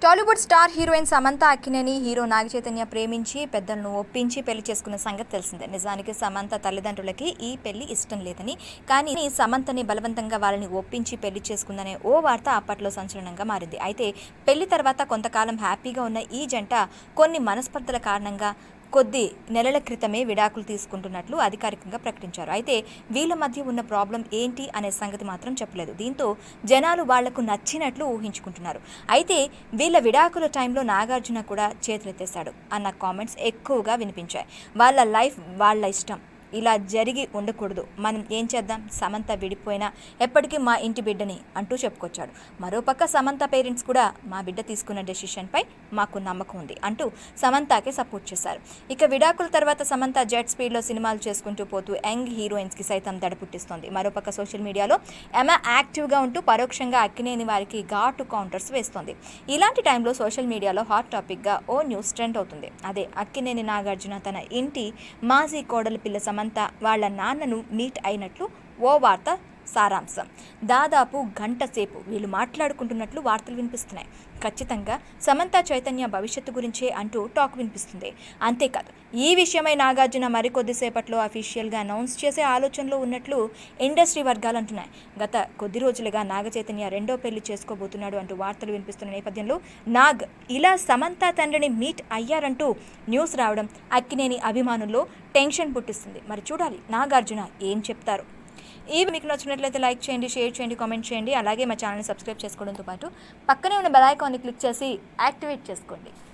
Tollywood star heroine Samantha Akkineni hero Naga Chaitanya ప్రేమించి పెద్దలను ఒప్పించి పెళ్లి చేసుకున్న సంగతి తెలిసిందే నిజానికి సమంత తల్లిదండ్రులకి ఈ పెళ్లి ఇష్టం లేదని కానీ సమంతని బలవంతంగా వాళ్ళని ఒప్పించి పెళ్లి చేసుకుందనే ఓ వార్త అప్పట్లో సంచలనంగా మారింది అయితే పెళ్లి తర్వాత కొంతకాలం హ్యాపీగా ఉన్న ఈ జంట కొన్ని మనస్పర్ధల కారణంగా కొద్ది నెలల క్రితమే విడాకులు తీసుకుంటున్నట్లు అధికారికంగా ప్రకటించారు అయితే వీళ్ళ మధ్య ఉన్న ప్రాబ్లం ఏంటి అనే సంగతి మాత్రం చెప్పలేదు దీంతో జనాలు వాళ్లకు నచ్చినట్లు ఊహించుకుంటున్నారు అయితే వీళ్ళ విడాకుల టైంలో నాగార్జున కూడా చేతులెత్తేశాడు అన్న కామెంట్స్ ఎక్కువగా వినిపించాయి వాళ్ళ లైఫ్ వాళ్ళ ఇష్టం ఇలా జరిగి ఉండకూడదు మనం ఏం చేద్దాం సమంత విడిపోయినా ఎప్పటికీ మా ఇంటి బిడ్డని అంటూ చెప్పుకొచ్చాడు మరోపక్క సమంత పేరెంట్స్ కూడా మా బిడ్డ తీసుకున్న డెసిషన్పై మాకు నమ్మకం ఉంది అంటూ సమంతకే సపోర్ట్ చేశారు ఇక విడాకుల తర్వాత సమంత జెట్ స్పీడ్లో సినిమాలు చేసుకుంటూ పోతూ యంగ్ హీరోయిన్స్కి సైతం దడపుట్టిస్తోంది మరోపక్క సోషల్ మీడియాలో ఎమ యాక్టివ్గా ఉంటూ పరోక్షంగా అక్కినేని వారికి ఘాటు కౌంటర్స్ వేస్తోంది ఇలాంటి టైంలో సోషల్ మీడియాలో హాట్ టాపిక్గా ఓ న్యూస్ ట్రెండ్ అవుతుంది అదే అక్కినేని నాగార్జున తన ఇంటి మాజీ కోడలి పిల్ల సమంత వాళ్ళ నాన్నను మీట్ అయినట్లు ఓ వార్త సారాంశం దాదాపు గంట సేపు వీళ్ళు మాట్లాడుకుంటున్నట్లు వార్తలు వినిపిస్తున్నాయి ఖచ్చితంగా సమంత చైతన్య భవిష్యత్తు గురించే అంటూ టాక్ వినిపిస్తుంది అంతేకాదు ఈ విషయమై నాగార్జున మరికొద్దిసేపట్లో అఫీషియల్గా అనౌన్స్ చేసే ఆలోచనలో ఉన్నట్లు ఇండస్ట్రీ వర్గాలు అంటున్నాయి గత కొద్ది రోజులుగా నాగ చైతన్య రెండో పెళ్లి చేసుకోబోతున్నాడు అంటూ వార్తలు వినిపిస్తున్న నేపథ్యంలో నాగ్ ఇలా సమంత తండ్రిని మీట్ అయ్యారంటూ న్యూస్ రావడం అక్కినేని అభిమానుల్లో టెన్షన్ పుట్టిస్తుంది మరి చూడాలి నాగార్జున ఏం చెప్తారు ఈ మీకు నచ్చినట్లయితే లైక్ చేయండి షేర్ చేయండి కామెంట్ చేయండి అలాగే మా ఛానల్ని సబ్స్క్రైబ్ చేసుకోవడంతో పాటు పక్కనే ఉన్న బెల్ ఐకాన్ని క్లిక్ చేసి యాక్టివేట్ చేసుకోండి